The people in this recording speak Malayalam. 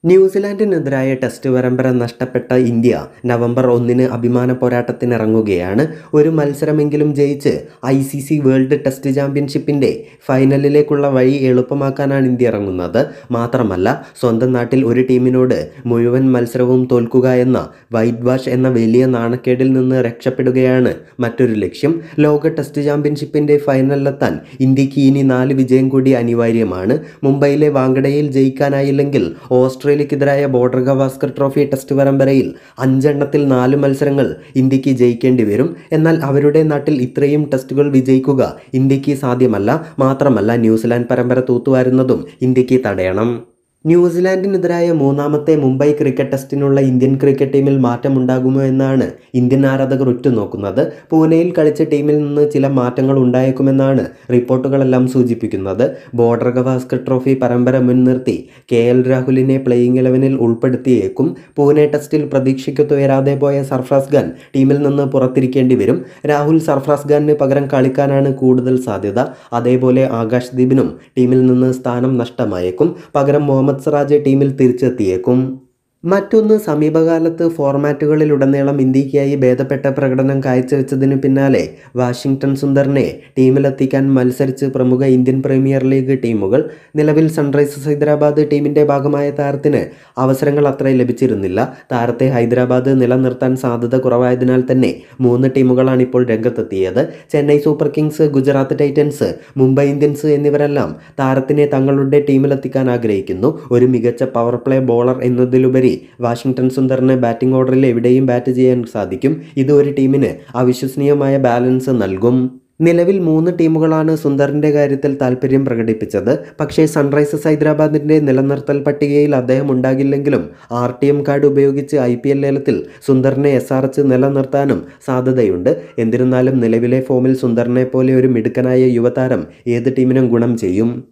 ന്യൂസിലാൻഡിനെതിരായ ടെസ്റ്റ് പരമ്പര നഷ്ടപ്പെട്ട ഇന്ത്യ നവംബർ ഒന്നിന് അഭിമാന പോരാട്ടത്തിനിറങ്ങുകയാണ് ഒരു മത്സരമെങ്കിലും ജയിച്ച് I C C world test ചാമ്പ്യൻഷിപ്പിൻ്റെ ഫൈനലിലേക്കുള്ള വഴി എളുപ്പമാക്കാനാണ് ഇന്ത്യ ഇറങ്ങുന്നത് മാത്രമല്ല സ്വന്തം നാട്ടിൽ ഒരു ടീമിനോട് മുഴുവൻ മത്സരവും തോൽക്കുക എന്ന വൈറ്റ് വാഷ് എന്ന വലിയ നാണക്കേടിൽ നിന്ന് രക്ഷപ്പെടുകയാണ് മറ്റൊരു ലക്ഷ്യം ലോക ടെസ്റ്റ് ചാമ്പ്യൻഷിപ്പിൻ്റെ ഫൈനലിലെത്താൻ ഇന്ത്യക്ക് ഇനി നാല് വിജയം കൂടി അനിവാര്യമാണ് മുംബൈയിലെ വാങ്കഡയിൽ ജയിക്കാനായില്ലെങ്കിൽ ഓസ്ട്രേലിയക്കെതിരായ ബോർഡർ ഗവാസ്കർ ട്രോഫി ടെസ്റ്റ് പരമ്പരയിൽ അഞ്ചെണ്ണത്തിൽ നാല് മത്സരങ്ങൾ ഇന്ത്യക്ക് ജയിക്കേണ്ടി വരും എന്നാൽ അവരുടെ നാട്ടിൽ ഇത്രയും ടെസ്റ്റുകൾ വിജയിക്കുക ഇന്ത്യക്ക് സാധ്യമല്ല മാത്രമല്ല ന്യൂസിലാൻഡ് പരമ്പര തൂത്തുവാരുന്നതും ഇന്ത്യക്ക് തടയണം ന്യൂസിലാൻഡിനെതിരായ മൂന്നാമത്തെ മുംബൈ ക്രിക്കറ്റ് ടെസ്റ്റിനുള്ള ഇന്ത്യൻ ക്രിക്കറ്റ് ടീമിൽ മാറ്റമുണ്ടാകുമോ എന്നാണ് ഇന്ത്യൻ ആരാധകർ ഉറ്റുനോക്കുന്നത് പൂനെയിൽ കളിച്ച ടീമിൽ നിന്ന് ചില മാറ്റങ്ങൾ ഉണ്ടായേക്കുമെന്നാണ് റിപ്പോർട്ടുകളെല്ലാം സൂചിപ്പിക്കുന്നത് ബോർഡർ ഗവാസ്കർ ട്രോഫി പരമ്പര മുൻനിർത്തി കെ എൽ രാഹുലിനെ പ്ലേയിങ് ഇലവനിൽ ഉൾപ്പെടുത്തിയേക്കും പൂനെ ടെസ്റ്റിൽ പ്രതീക്ഷയ്ക്കൊത്തുയരാതെ പോയ സർഫ്രാസ് ഖാൻ ടീമിൽ നിന്ന് പുറത്തിരിക്കേണ്ടി വരും രാഹുൽ സർഫ്രാസ് ഖാനിന് പകരം കളിക്കാനാണ് കൂടുതൽ സാധ്യത അതേപോലെ ആകാശ് ദീപിനും ടീമിൽ നിന്ന് സ്ഥാനം നഷ്ടമായേക്കും പകരം മുഹമ്മദ് സിറാജ് ടീമിൽ തിരിച്ചെത്തിയേക്കും മറ്റൊന്ന് സമീപകാലത്ത് ഫോർമാറ്റുകളിലുടനീളം ഇന്ത്യക്കായി ഭേദപ്പെട്ട പ്രകടനം കാഴ്ചവെച്ചതിനു പിന്നാലെ വാഷിംഗ്ടൺ സുന്ദറിനെ ടീമിലെത്തിക്കാൻ മത്സരിച്ച് പ്രമുഖ ഇന്ത്യൻ പ്രീമിയർ ലീഗ് ടീമുകൾ നിലവിൽ സൺറൈസേഴ്സ് ഹൈദരാബാദ് ടീമിൻ്റെ ഭാഗമായ താരത്തിന് അവസരങ്ങൾ അത്ര ലഭിച്ചിരുന്നില്ല താരത്തെ ഹൈദരാബാദ് നിലനിർത്താൻ സാധ്യത കുറവായതിനാൽ തന്നെ മൂന്ന് ടീമുകളാണ് ഇപ്പോൾ രംഗത്തെത്തിയത് Chennai Super Kings Gujarat Titans Mumbai Indians എന്നിവരെല്ലാം താരത്തിനെ തങ്ങളുടെ ടീമിലെത്തിക്കാൻ ആഗ്രഹിക്കുന്നു ഒരു മികച്ച പവർ പ്ലേ ബോളർ എന്നതിലുപരി വാഷിംഗ്ടൺ സുന്ദറിന് ബാറ്റിംഗ് ഓർഡറിൽ എവിടെയും ബാറ്റ് ചെയ്യാൻ സാധിക്കും ഇത് ഒരു ടീമിന് അവിശ്വസനീയമായ ബാലൻസ് നൽകും നിലവിൽ മൂന്ന് ടീമുകളാണ് സുന്ദറിൻ്റെ കാര്യത്തിൽ താല്പര്യം പ്രകടിപ്പിച്ചത് പക്ഷേ സൺറൈസേഴ്സ് ഹൈദരാബാദിൻ്റെ നിലനിർത്തൽ പട്ടികയിൽ അദ്ദേഹം ഉണ്ടാകില്ലെങ്കിലും ആർ ടി എം കാർഡ് ഉപയോഗിച്ച് ഐ പി എൽ ലേലത്തിൽ സുന്ദറിനെ എസ് ആർ എച്ച് നിലനിർത്താനും സാധ്യതയുണ്ട് എന്നിരുന്നാലും നിലവിലെ ഫോമിൽ സുന്ദറിനെ പോലെ ഒരു മിടുക്കനായ യുവതാരം ഏത് ടീമിനും ഗുണം ചെയ്യും